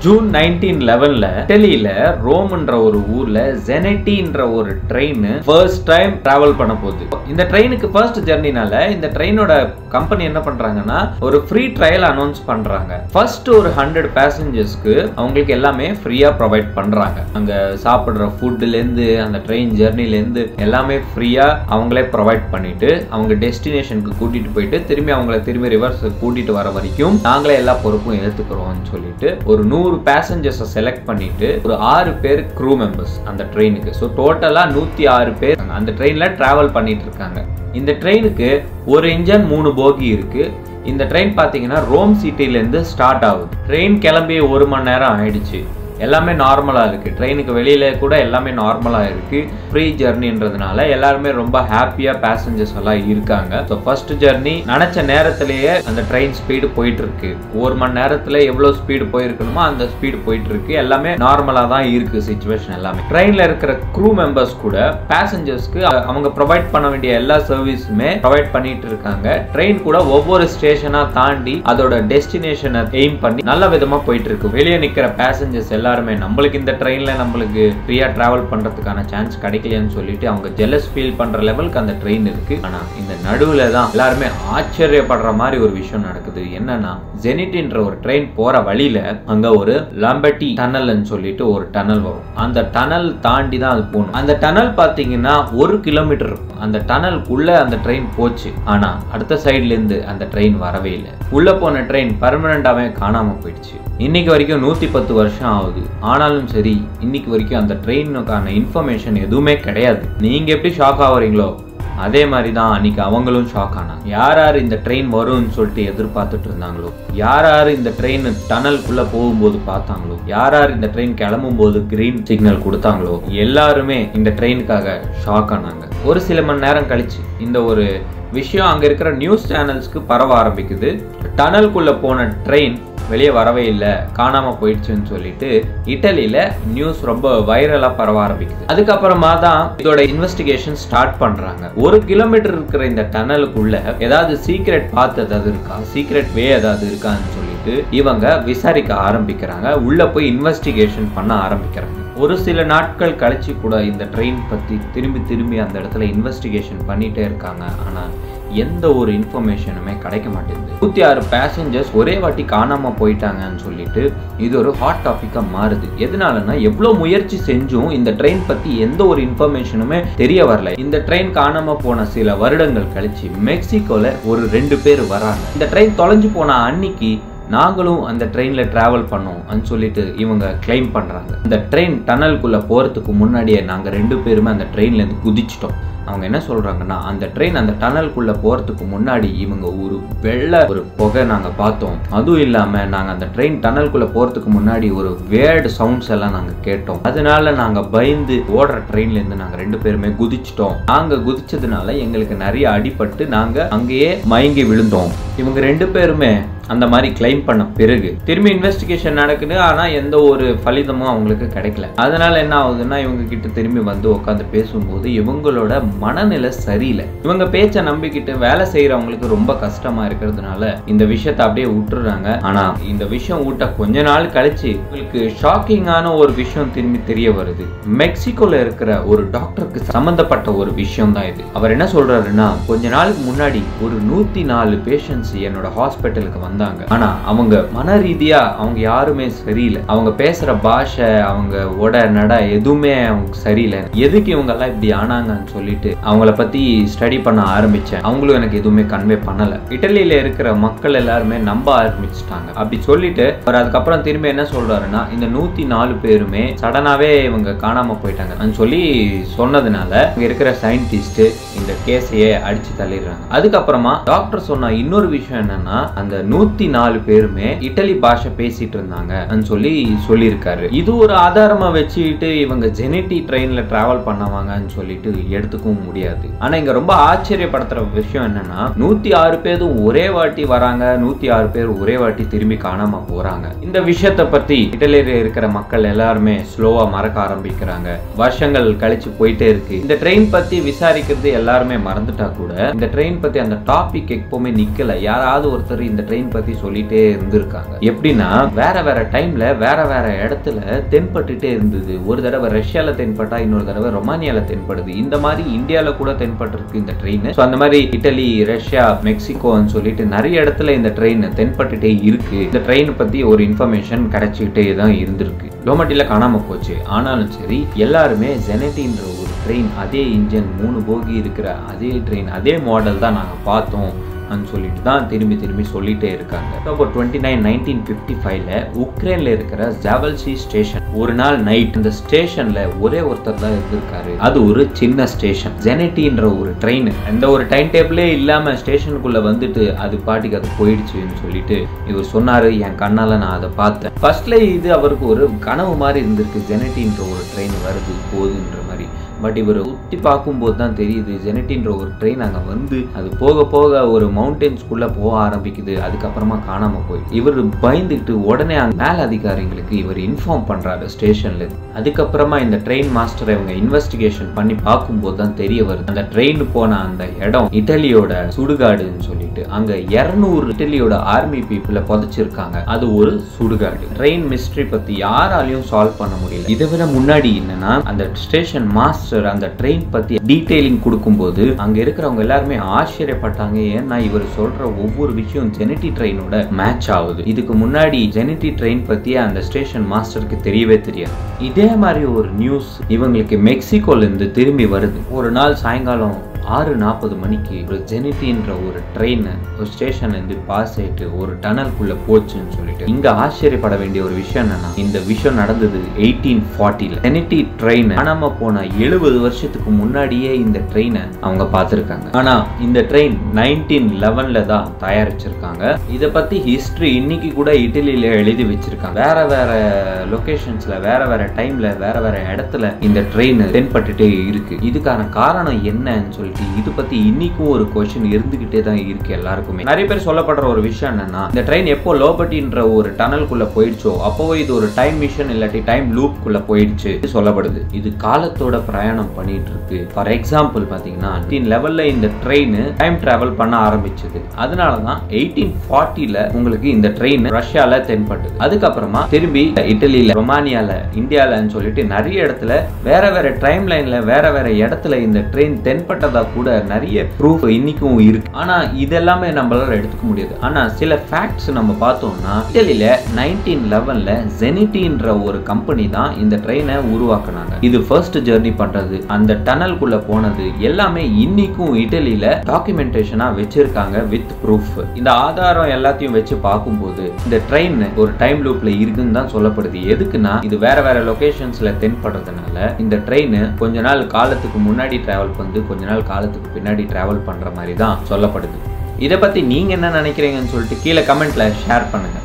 June nineteen லெவன்ல இட்டலியில ரோம்ன்ற ஒரு ஊர்ல ஜெனட்டின்ற ஒரு ட்ரெயின் ஃபர்ஸ்ட் டைம் டிராவல் பண்ண போகுது இந்த ட்ரெயினுக்கு ஃபர்ஸ்ட் ஜெர்னினால இந்த ட்ரெயினோட கம்பெனி என்ன பண்றாங்கன்னா ஒரு ஃப்ரீ ட்ரையல் அனௌன்ஸ் பண்றாங்க ஃபர்ஸ்ட் ஒரு ஹண்ட்ரட் பேசஞ்சர்ஸ்க்கு அவங்களுக்கு எல்லாமே ஃப்ரீயா ப்ரொவைட் பண்றாங்க அங்க சாப்பிடுற ஃபுட்ல இருந்து அந்த ட்ரெயின் ஜெர்னில இருந்து எல்லாமே ஃப்ரீயா அவங்களே ப்ரொவைட் பண்ணிட்டு அவங்க டெஸ்டினேஷனுக்கு கூட்டிட்டு போயிட்டு திரும்பி அவங்கள திரும்பி ரிவர்ஸ் கூட்டிட்டு வர வரைக்கும் நாங்களே எல்லா பொறுப்பும் ஏத்துக்கிறோம்னு சொல்லிட்டு ஒரு நூறு பேசஞ்சர்ஸை செலக்ட் பண்ணிட்டு ஒரு ஆறு பேர் க்ரூ மெம்பர்ஸ் அந்த ட்ரெயினுக்கு ஸோ டோட்டலா நூத்தி ஆறு பேர் அந்த ட்ரெயின்ல டிராவல் பண்ணிட்டு இருக்காங்க இந்த ட்ரெயினுக்கு ஒரு இன்ஜன் மூணு போகி இருக்கு இந்த ட்ரெயின் பார்த்தீங்கன்னா ரோம் சிட்டிலேருந்து ஸ்டார்ட் ஆகுது ட்ரெயின் கிளம்பி ஒரு மணி நேரம் ஆயிடுச்சு எல்லாமே நார்மலாக இருக்குது ட்ரெயினுக்கு வெளியில கூட எல்லாமே நார்மலாக இருக்குது ஃப்ரீ ஜெர்னின்றதுனால எல்லாருமே ரொம்ப ஹாப்பியாக பேசஞ்சர்ஸ் எல்லாம் இருக்காங்க ஸோ ஃபர்ஸ்ட் ஜெர்னி நினச்ச நேரத்திலேயே அந்த ட்ரெயின் ஸ்பீடு போயிட்டு இருக்கு ஒரு மணி நேரத்தில் எவ்வளோ ஸ்பீடு போயிருக்கணுமோ அந்த ஸ்பீடு போயிட்டு இருக்கு எல்லாமே நார்மலாக தான் இருக்கு சுச்சுவேஷன் எல்லாமே ட்ரெயினில் இருக்கிற க்ரூ மெம்பர்ஸ் கூட பேசஞ்சர்ஸ்க்கு அவங்க ப்ரொவைட் பண்ண வேண்டிய எல்லா சர்வீஸுமே ப்ரொவைட் பண்ணிட்டு இருக்காங்க ட்ரெயின் கூட ஒவ்வொரு ஸ்டேஷனாக தாண்டி அதோட டெஸ்டினேஷனை எய்ம் பண்ணி நல்ல விதமாக போயிட்டு இருக்கு வெளியே நிற்கிற பேசஞ்சர்ஸ் எல்லாருமே நம்மளுக்கு இந்த ட்ரெயினில் நம்மளுக்கு ஃப்ரீயாக ட்ராவல் பண்ணுறதுக்கான சான்ஸ் கிடைக்கலையான்னு சொல்லிட்டு அவங்க ஜெலஸ் ஃபீல் பண்ணுற லெவலுக்கு அந்த ட்ரெயின் இருக்கு ஆனால் இந்த நடுவில் தான் எல்லாருமே ஆச்சரியப்படுற மாதிரி ஒரு விஷயம் நடக்குது என்னன்னா ஜெனிட்டின்ற ஒரு ட்ரெயின் போற வழியில அங்க ஒரு லம்பட்டி டனல்னு சொல்லிட்டு ஒரு டனல் வரும் அந்த டனல் தாண்டி தான் அது போகணும் அந்த டனல் பார்த்தீங்கன்னா ஒரு கிலோமீட்டர் இருக்கும் அந்த டனலுக்குள்ள அந்த ட்ரெயின் போச்சு ஆனா அடுத்த சைட்ல இருந்து அந்த ட்ரெயின் வரவே இல்லை உள்ள போன ட்ரெயின் பர்மனண்டாவே காணாம போயிடுச்சு இன்னைக்கு வரைக்கும் நூத்தி பத்து வருஷம் ஆகுது ஆனாலும் சரி இன்னைக்கு வரைக்கும் அந்த ட்ரெயினுக்கான இன்ஃபர்மேஷன் எதுவுமே கிடையாது நீங்க எப்படி ஷாக் ஆகுறீங்களோ அதே மாதிரி தான் அன்னைக்கு அவங்களும் ஷாக் ஆனாங்க யார் யார் இந்த ட்ரெயின் வரும்னு சொல்லிட்டு எதிர்பார்த்துட்டு இருந்தாங்களோ யார் யார் இந்த ட்ரெயின் டனலுக்குள்ள போகும்போது பார்த்தாங்களோ யார் யார் இந்த ட்ரெயின் கிளம்பும் போது கிரீன் சிக்னல் கொடுத்தாங்களோ எல்லாருமே இந்த ட்ரெயினுக்காக ஷாக் ஆனாங்க ஒரு சில மணி நேரம் கழிச்சு இந்த ஒரு விஷயம் அங்க இருக்கிற நியூஸ் சேனல்ஸ்க்கு பரவ ஆரம்பிக்குது டனலுக்குள்ள போன ட்ரெயின் வெளியே வரவே இல்லை காணாம போயிடுச்சுன்னு சொல்லிட்டு இட்டலியில நியூஸ் ரொம்ப வைரலா பரவ ஆரம்பிக்குது அதுக்கப்புறமா தான் இதோட இன்வெஸ்டிகேஷன் ஸ்டார்ட் பண்றாங்க ஒரு கிலோமீட்டர் இருக்கிற இந்த டனலுக்குள்ள ஏதாவது சீக்ரெட் பாத் ஏதாவது இருக்கா சீக்ரெட் வே ஏதாவது இருக்கான்னு சொல்லிட்டு இவங்க விசாரிக்க ஆரம்பிக்கிறாங்க உள்ள போய் இன்வெஸ்டிகேஷன் பண்ண ஆரம்பிக்கிறாங்க ஒரு சில நாட்கள் கழிச்சு கூட இந்த ட்ரெயின் பத்தி திரும்பி திரும்பி அந்த இடத்துல இன்வெஸ்டிகேஷன் பண்ணிட்டே இருக்காங்க ஆனா எந்த ஒரு இன்ஃபர்மேஷனுமே கிடைக்க மாட்டேங்குது நூற்றி ஆறு பேசஞ்சர்ஸ் ஒரே வாட்டி காணாம போயிட்டாங்கன்னு சொல்லிட்டு இது ஒரு ஹாட் டாபிக்காக மாறுது எதனாலன்னா எவ்வளோ முயற்சி செஞ்சும் இந்த ட்ரெயின் பற்றி எந்த ஒரு இன்ஃபர்மேஷனுமே தெரிய வரல இந்த ட்ரெயின் காணாம போன சில வருடங்கள் கழிச்சு மெக்சிகோல ஒரு ரெண்டு பேர் வராங்க இந்த ட்ரெயின் தொலைஞ்சு போன அன்னைக்கு நாங்களும் அந்த ட்ரெயினில் ட்ராவல் பண்ணோம் அப்படின்னு சொல்லிட்டு இவங்க கிளைம் பண்ணுறாங்க இந்த ட்ரெயின் டனலுக்குள்ளே போகிறதுக்கு முன்னாடியே நாங்கள் ரெண்டு பேருமே அந்த ட்ரெயின்லேருந்து குதிச்சிட்டோம் அவங்க என்ன சொல்கிறாங்கன்னா அந்த ட்ரெயின் அந்த டனலுக்குள்ளே போகிறதுக்கு முன்னாடி இவங்க ஒரு வெள்ளை ஒரு புகை நாங்கள் பார்த்தோம் அதுவும் இல்லாமல் நாங்கள் அந்த ட்ரெயின் டனலுக்குள்ளே போகிறதுக்கு முன்னாடி ஒரு வேர்டு சவுண்ட்ஸ் எல்லாம் நாங்கள் கேட்டோம் அதனால நாங்கள் பயந்து ஓடுற ட்ரெயின்லேருந்து நாங்கள் ரெண்டு பேருமே குதிச்சிட்டோம் நாங்கள் குதிச்சதுனால எங்களுக்கு நிறைய அடிபட்டு நாங்கள் அங்கேயே மயங்கி விழுந்தோம் இவங்க ரெண்டு பேருமே அந்த மாதிரி கிளைம் பண்ண பிறகு திரும்பி இன்வெஸ்டிகேஷன் நடக்குது ஆனா எந்த ஒரு பலிதமும் அவங்களுக்கு கிடைக்கல அதனால என்ன ஆகுதுன்னா இவங்க கிட்ட திரும்பி வந்து உட்காந்து பேசும்போது இவங்களோட மனநிலை சரியில்லை இவங்க பேச்சை நம்பிக்கிட்டு வேலை செய்யறவங்களுக்கு ரொம்ப கஷ்டமா இருக்கிறதுனால இந்த விஷயத்த அப்படியே விட்டுறாங்க ஆனா இந்த விஷயம் விட்ட கொஞ்ச நாள் கழிச்சு உங்களுக்கு ஷாக்கிங்கான ஒரு விஷயம் திரும்பி தெரிய வருது மெக்சிகோல இருக்கிற ஒரு டாக்டருக்கு சம்பந்தப்பட்ட ஒரு விஷயம் தான் இது அவர் என்ன சொல்றாருன்னா கொஞ்ச நாளுக்கு முன்னாடி ஒரு நூத்தி நாலு பேஷண்ட்ஸ் என்னோட ஹாஸ்பிட்டலுக்கு வந்தாங்க ஆனா அவங்க மன ரீதியா அவங்க யாருமே சரியில்லை அவங்க பேசுற பாஷை அவங்க உட நட எதுவுமே அவங்க சரியில்லை எதுக்கு இவங்க எல்லாம் இப்படி ஆனாங்கன்னு சொல்லிட்டு அவங்கள பத்தி ஸ்டடி பண்ண ஆரம்பிச்சேன் அவங்களும் எனக்கு எதுவுமே கன்வே பண்ணல இட்டலியில இருக்கிற மக்கள் எல்லாருமே நம்ப ஆரம்பிச்சிட்டாங்க அப்படி சொல்லிட்டு அவர் அதுக்கப்புறம் திரும்பி என்ன சொல்றாருன்னா இந்த நூத்தி நாலு பேருமே சடனாவே இவங்க காணாம போயிட்டாங்க சொல்லி சொன்னதுனால இங்க இருக்கிற சயின்டிஸ்ட் இந்த கேஸையே அடிச்சு தள்ளிடுறாங்க அதுக்கப்புறமா டாக்டர் சொன்ன இன்னொரு விஷயம் என்னன்னா அந்த நூத்தி நாலு பேருமே இட்டலி பாஷை பேசிட்டு இருந்தாங்க சொல்லி சொல்லியிருக்காரு இது ஒரு ஆதாரமா வச்சுக்கிட்டு இவங்க ஜெனட்டி ட்ரெயின்ல டிராவல் பண்ணவாங்கன்னு சொல்லிட்டு எடுத்துக்கவும் பார்க்கவும் முடியாது ஆனா இங்க ரொம்ப ஆச்சரியப்படுத்துற விஷயம் என்னன்னா நூத்தி ஆறு பேரும் ஒரே வாட்டி வராங்க நூத்தி ஆறு பேர் ஒரே வாட்டி திரும்பி காணாம போறாங்க இந்த விஷயத்தை பத்தி இட்டலியில இருக்கிற மக்கள் எல்லாருமே ஸ்லோவா மறக்க ஆரம்பிக்கிறாங்க வருஷங்கள் கழிச்சு போயிட்டே இருக்கு இந்த ட்ரெயின் பத்தி விசாரிக்கிறது எல்லாருமே மறந்துட்டா கூட இந்த ட்ரெயின் பத்தி அந்த டாபிக் எப்பவுமே நிக்கல யாராவது ஒருத்தர் இந்த ட்ரெயின் பத்தி சொல்லிட்டே இருந்திருக்காங்க எப்படின்னா வேற வேற டைம்ல வேற வேற இடத்துல தென்பட்டுட்டே இருந்தது ஒரு தடவை ரஷ்யால தென்பட்டா இன்னொரு தடவை ரொமானியால தென்படுது இந்த மாதிரி இந்தியால கூட தென்பட்டிருக்கு இந்த ட்ரெயின் ஸோ அந்த மாதிரி இட்டலி ரஷ்யா மெக்சிகோன்னு சொல்லிட்டு நிறைய இடத்துல இந்த ட்ரெயின் தென்பட்டுட்டே இருக்கு இந்த ட்ரெயின் பத்தி ஒரு இன்ஃபர்மேஷன் கிடைச்சிக்கிட்டே தான் இருந்திருக்கு லோமட்டில காணாம போச்சு ஆனாலும் சரி எல்லாருமே ஜெனட்டின்ற ஒரு ட்ரெயின் அதே இன்ஜின் மூணு போகி இருக்கிற அதே ட்ரெயின் அதே மாடல் தான் நாங்கள் பார்த்தோம் ன்னு சொல்லிட்டு தான் திரும்பி திரும்பி சொல்லிட்டே இருக்காங்க October twenty nine nineteen fifty ஃபைவ்ல உக்ரைன்ல இருக்கிற ஜாவல்சி ஸ்டேஷன் ஒரு நாள் நைட் இந்த ஸ்டேஷன்ல ஒரே ஒருத்தர் தான் இருந்திருக்காரு அது ஒரு சின்ன ஸ்டேஷன் ஜெனட்டின்ற ஒரு ட்ரெயின் எந்த ஒரு டைம் டேபிளே இல்லாம ஸ்டேஷனுக்குள்ள வந்துட்டு அது பாட்டுக்கு அது போயிடுச்சுன்னு சொல்லிட்டு இவர் சொன்னாரு என் கண்ணால நான் அதை பார்த்தேன் ஃபர்ஸ்ட்ல இது அவருக்கு ஒரு கனவு மாதிரி இருந்திருக்கு ஜெனட்டின்ற ஒரு ட்ரெயின் வருது போகுதுன்ற மாதிரி பட் இவர் உத்தி பார்க்கும்போது தான் தெரியுது ஜெனட்டின்ற ஒரு ட்ரெயின் அங்கே வந்து அது போக போக ஒரு மவுண்டன்ஸ்குள்ளே போக ஆரம்பிக்குது அதுக்கப்புறமா காணாமல் போய் இவர் பயந்துக்கிட்டு உடனே அந்த மேல் அதிகாரிங்களுக்கு இவர் இன்ஃபார்ம் பண்ணுறாரு ஸ்டேஷன்ல அதுக்கப்புறமா இந்த ட்ரெயின் மாஸ்டரை இவங்க இன்வெஸ்டிகேஷன் பண்ணி பார்க்கும்போது தான் தெரிய வருது அந்த ட்ரெயின் போன அந்த இடம் இட்டலியோட சுடுகாடுன்னு சொல்லிட்டு அங்கே இரநூறு இட்டலியோட ஆர்மி பீப்புளை புதைச்சிருக்காங்க அது ஒரு சுடுகாடு ட்ரெயின் மிஸ்ட்ரி பற்றி யாராலையும் சால்வ் பண்ண முடியல இதை விட முன்னாடி என்னன்னா அந்த ஸ்டேஷன் மாஸ்டர் அந்த ட்ரெயின் பத்தி டீடைலிங் கொடுக்கும்போது அங்க இருக்கிறவங்க எல்லாருமே ஆச்சரியப்பட்டாங்க ஏன்னா இவர் சொல்ற ஒவ்வொரு விஷயம் ஜெனட்டி ட்ரெயினோட மேட்ச் ஆகுது இதுக்கு முன்னாடி ஜெனட்டி ட்ரெயின் பத்தி அந்த ஸ்டேஷன் மாஸ்டருக்கு தெரியவே தெரியாது இதே மாதிரி ஒரு நியூஸ் இவங்களுக்கு மெக்சிகோல இருந்து திரும்பி வருது ஒரு நாள் சாயங்காலம் ஆறு நாற்பது மணிக்கு ஒரு ஜெனிட்டின்ற ஒரு ட்ரெயின் ஒரு ஸ்டேஷன்ல இருந்து பாஸ் ஆயிட்டு ஒரு டனல்குள்ள போச்சுன்னு சொல்லிட்டு இங்க ஆச்சரியப்பட வேண்டிய ஒரு விஷயம் என்னன்னா இந்த விஷயம் நடந்தது எயிட்டீன் ஃபார்ட்டில ஜெனிட்டி ட்ரெயின் காணாம போன எழுபது வருஷத்துக்கு முன்னாடியே இந்த ட்ரெயினை அவங்க பார்த்துருக்காங்க ஆனா இந்த ட்ரெயின் நைன்டீன் லெவன்ல தான் தயாரிச்சிருக்காங்க இதை பத்தி ஹிஸ்டரி இன்னைக்கு கூட இட்டலியில எழுதி வச்சிருக்காங்க வேற வேற லொகேஷன்ஸ்ல வேற வேற டைம்ல வேற வேற இடத்துல இந்த ட்ரெயின் தென்பட்டுட்டே இருக்கு இதுக்கான காரணம் என்னன்னு சொல்லிட்டு இது பத்தி இன்னைக்கும் ஒரு கொஸ்டின் இருந்துகிட்டே தான் இருக்கு எல்லாருக்குமே நிறைய பேர் சொல்லப்படுற ஒரு விஷயம் என்னன்னா இந்த ட்ரெயின் எப்போ லோபட்டின்ற ஒரு டனல்குள்ள போயிடுச்சோ அப்போ இது ஒரு டைம் மிஷன் இல்லாட்டி டைம் லூப் குள்ள போயிடுச்சு சொல்லப்படுது இது காலத்தோட பிரயாணம் பண்ணிட்டு இருக்கு ஃபார் எக்ஸாம்பிள் பாத்தீங்கன்னா எயிட்டீன் லெவல்ல இந்த ட்ரெயின் டைம் டிராவல் பண்ண ஆரம்பிச்சது அதனால தான் எயிட்டீன் ஃபார்ட்டில உங்களுக்கு இந்த ட்ரெயின் ரஷ்யால தென்பட்டது அதுக்கப்புறமா திரும்பி இட்டலியில ரொமானியால இந்தியாலன்னு சொல்லிட்டு நிறைய இடத்துல வேற வேற டைம் லைன்ல வேற வேற இடத்துல இந்த ட்ரெயின் தென்பட்டதா கூட நிறைய ப்ரூஃப் இன்னைக்கும் இருக்கு ஆனா இதெல்லாமே நம்மளால எடுத்துக்க முடியாது ஆனா சில ஃபேக்ட்ஸ் நம்ம பார்த்தோம்னா இட்டலியில நைன்டீன் லெவன்ல ஜெனிட்டின்ற ஒரு கம்பெனி தான் இந்த ட்ரெயினை உருவாக்குனாங்க இது ஃபர்ஸ்ட் ஜெர்னி பண்றது அந்த டனல்குள்ள போனது எல்லாமே இன்னைக்கும் இட்டலியில டாக்குமெண்டேஷனா வச்சிருக்காங்க வித் ப்ரூஃப் இந்த ஆதாரம் எல்லாத்தையும் வச்சு பார்க்கும்போது இந்த ட்ரெயின் ஒரு டைம் லூப்ல இருக்குன்னு தான் சொல்லப்படுது எதுக்குன்னா இது வேற வேற லொகேஷன்ஸ்ல தென்படுறதுனால இந்த ட்ரெயின் கொஞ்ச நாள் காலத்துக்கு முன்னாடி டிராவல் பண்ணி கொஞ்ச நாள் காலத்துக்கு பின்னாடி டிராவல் பண்ற மாதிரி தான் சொல்லப்படுது இதை பத்தி நீங்க என்ன நினைக்கிறீங்கன்னு சொல்லிட்டு கீழே கமெண்ட்ல ஷேர் பண்ணுங்க